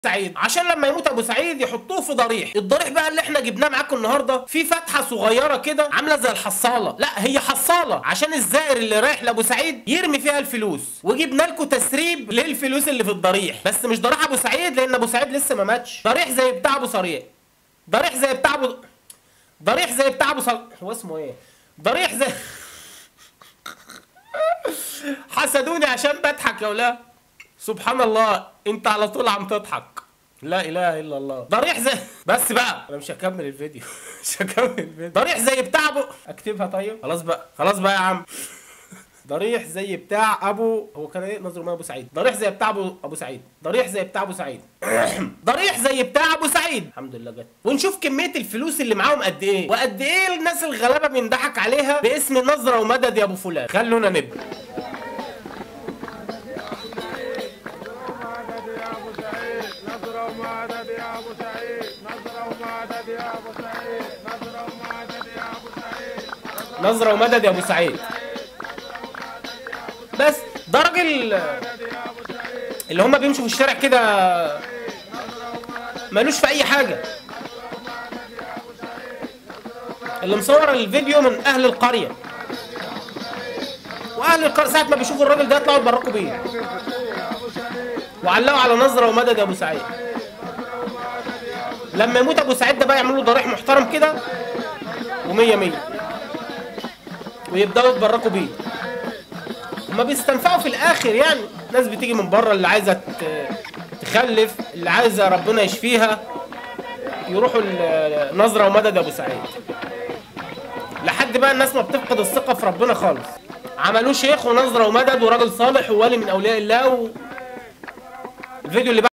سعيد عشان لما يموت ابو سعيد يحطوه في ضريح الضريح بقى اللي احنا جبناه معاكم النهارده في فتحه صغيره كده عامله زي الحصاله لا هي حصاله عشان الزائر اللي رايح لابو سعيد يرمي فيها الفلوس وجبنا لكم تسريب للفلوس اللي في الضريح بس مش ضريح ابو سعيد لان ابو سعيد لسه ما ماتش ضريح زي بتاع ابو صريع ضريح زي بتاع ابو ضريح زي بتاع ابو صل... هو اسمه ايه ضريح زي حسدوني عشان بضحك يا ولاد سبحان الله انت على طول عم تضحك لا اله الا الله ضريح زي بس بقى انا مش هكمل الفيديو مش هكمل الفيديو ضريح زي بتاع ابو اكتبها طيب خلاص بقى خلاص بقى يا عم ضريح زي بتاع ابو هو كان ايه نظره ما ابو سعيد ضريح زي بتاع ابو ابو سعيد ضريح زي بتاع ابو سعيد ضريح زي بتاع ابو سعيد الحمد لله جت ونشوف كميه الفلوس اللي معاهم قد ايه وقد ايه الناس الغلابه بينضحك عليها باسم نظره ومدد يا ابو فلان خلونا نبدا نظرة ومعدد يا ابو سعيد نظرة ومعدد يا ابو سعيد نظرة ومعدد يا ابو سعيد نظره ومدد يا ابو سعيد بس ده راجل اللي هما بيمشوا في الشارع كده مالوش في اي حاجه اللي مصور الفيديو من اهل القريه واهل القريه ساعه ما بيشوفوا الراجل ده يطلعوا يتبركوا بيه وعلقوا على نظره ومدد يا ابو سعيد لما يموت ابو سعيد ده بقى يعملوا له ضريح محترم كده ومية مية ويبداوا يتبركوا بيه هما بيستنفعوا في الاخر يعني ناس بتيجي من بره اللي عايزه ت- تخلف اللي عايزه ربنا يشفيها يروحوا ال- نظره ومدد يا ابو سعيد لحد بقى الناس ما بتفقد الثقه في ربنا خالص عملوه شيخ ونظره ومدد وراجل صالح وولي من اولياء الله و... الفيديو اللي بعد